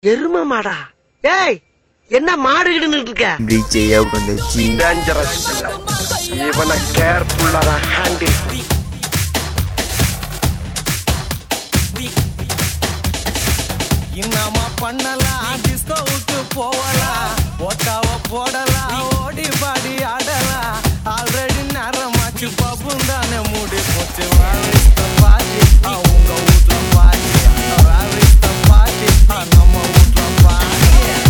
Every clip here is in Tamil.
எரும மாடா ஏய் என்ன மாடு கிடுன்னு இருக்க விஜயா வந்துச்சு டேஞ்சரஸ் இவனை கேர்ஃபுல்லா தான் ஹேண்டில் இன்னமா பண்ணலாம் டிஸ்கோவுக்கு போகலாம் ஒட்டாவ போடலாம் ஓடி பாடி ஆடலாம் ஆல்ரெடி நேரமாச்சு பப்பும் தானே மூடி போச்சு வாரிஸ்த பாட்டி அவங்க வீட்ல பாட்டி வாரிஸ்த பாட்டி நம்ம வீட்ல பாட்டி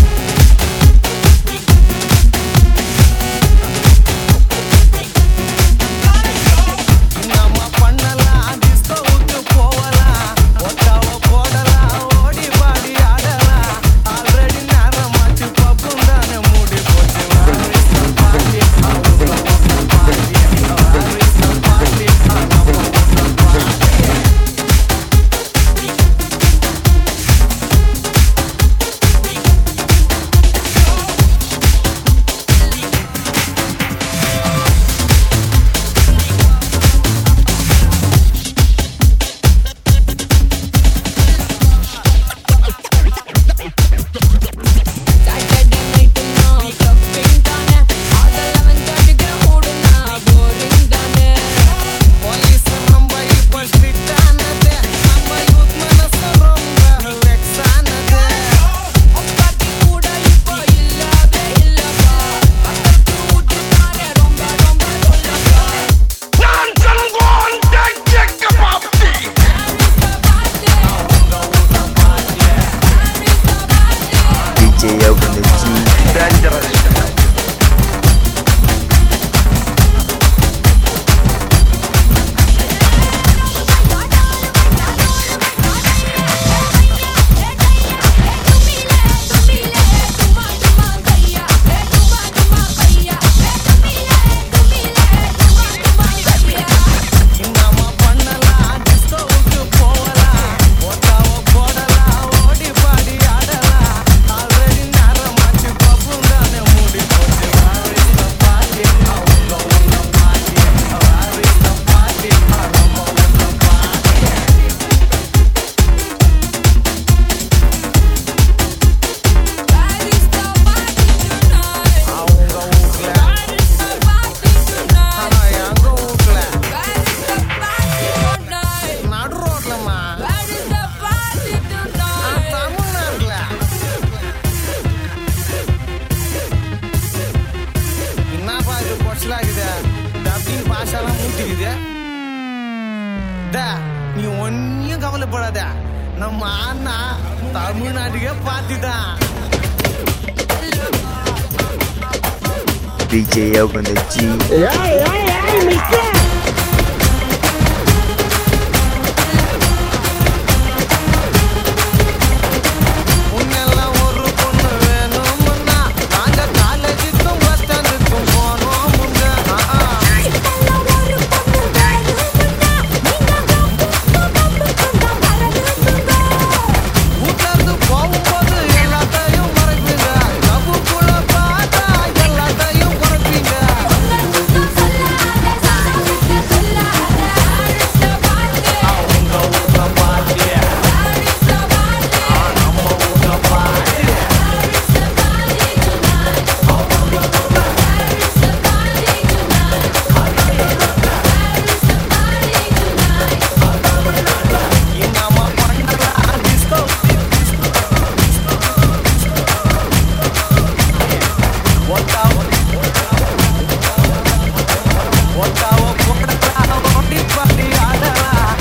நம்ம பண்ணலாம் டிஸ்கோவுக்கு போகலாம் ஒட்டாவ போடலாம் ஓடி பாடி ஆடலாம் ஆல்ரெடி நேரமாச்சு பப்பும் தானே மூடி போச்சு வாரிஸ்த பாட்டி அவங்க வீட்ல பாட்டி வாரிஸ்த பாட்டி நம்ம வீட்ல பாட்டி சாட்டர்டே நைட்டு நான் கிளப்பிங் தானே அதெல்லாம் வந்து அடிக்கிற மூடுனா போரிங் தானே போலீஸ் ரொம்ப இப்ப ஸ்ட்ரிக்ட் ஆனது நம்ம யூத் மனசு ரொம்ப வெக்ஸ் ஆனது ஒப்பாட்டி கூட இப்போ இல்லவே இல்லப்பா பக்கத்து வீட்டுக்காரே ரொம்ப ரொம்ப சொல்லப்பா நான் சங்கோன் டெக் பாப்தி விஜயா வந்துச்சு டேஞ்சரஸ் நம்ம பண்ணலாம் டிஸ்கோவுக்கு போகலாம் ஒட்டாவ போடலாம் ஓடி பாடி ஆடலாம் ஆல்ரெடி நேரமாச்சு பப்பும் தானே மூடி போச்சு வாரிஸ்த பாட்டி அவங்க உள்ள பாட்டி வாரிஸ்த பாட்டி நம்ம உள்ள பாட்டி அவங்க வீட்ல ஆனா எங்க வீட்ல நடு ரோட்லமா தமிழ்நாட்டுல என்னப்பா இது பொச்சலாக்குது டப்பிங் பாஷாலாம் மூட்டிக்குது டா, நீ ஒன்னும் கவலைப்படாத நம்ம அண்ணா தமிழ்நாட்டுக்கே பார்த்துதான் விஜயா வந்துச்சு உன்னெல்லாம் ஒரு பொண்ணு வேணும்னா நாங்க காலேஜுக்கும் பஸ் ஸ்டாண்டுக்கும் போனோம் முன்ன ஆ, ஆ. வீட்ல இருந்து போகும்போது எல்லாத்தையும் மறைப்பீங்க லவ்வுக்குள்ள பார்த்தா எல்லாத்தையும் குறைப்பீங்க அவங்க வீட்ல பாட்டி நம்ம வீட்ல பாட்டி என்னம்மா பண்ணலாம் டிஸ்கோ ஒட்டாவ ஒட்டாவ போடலாம் ஓடி பாடி ஆடலாம்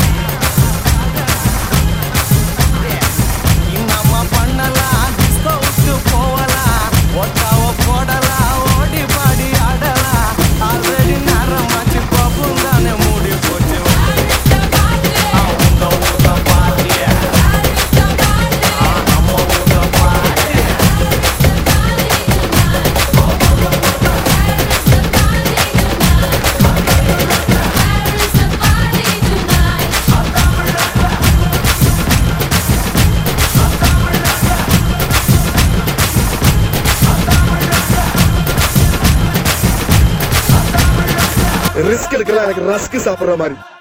என்னம்மா பண்ணலாம் டிஸ்கோவுக்கு போகலாம் ஒட்டாவ போடலாம் ஓடி பாடி ஆடலாம் ஆல்ரெடி நேரமாச்சு பப்பும் தானே மூடி போச்சு அவங்க வீட்ல பாட்டி நம்ம வீட்ல பாட்டி ரிஸ்க் எடுக்கலாம் எனக்கு ரஸ்க் சாப்பிடுற மாதிரி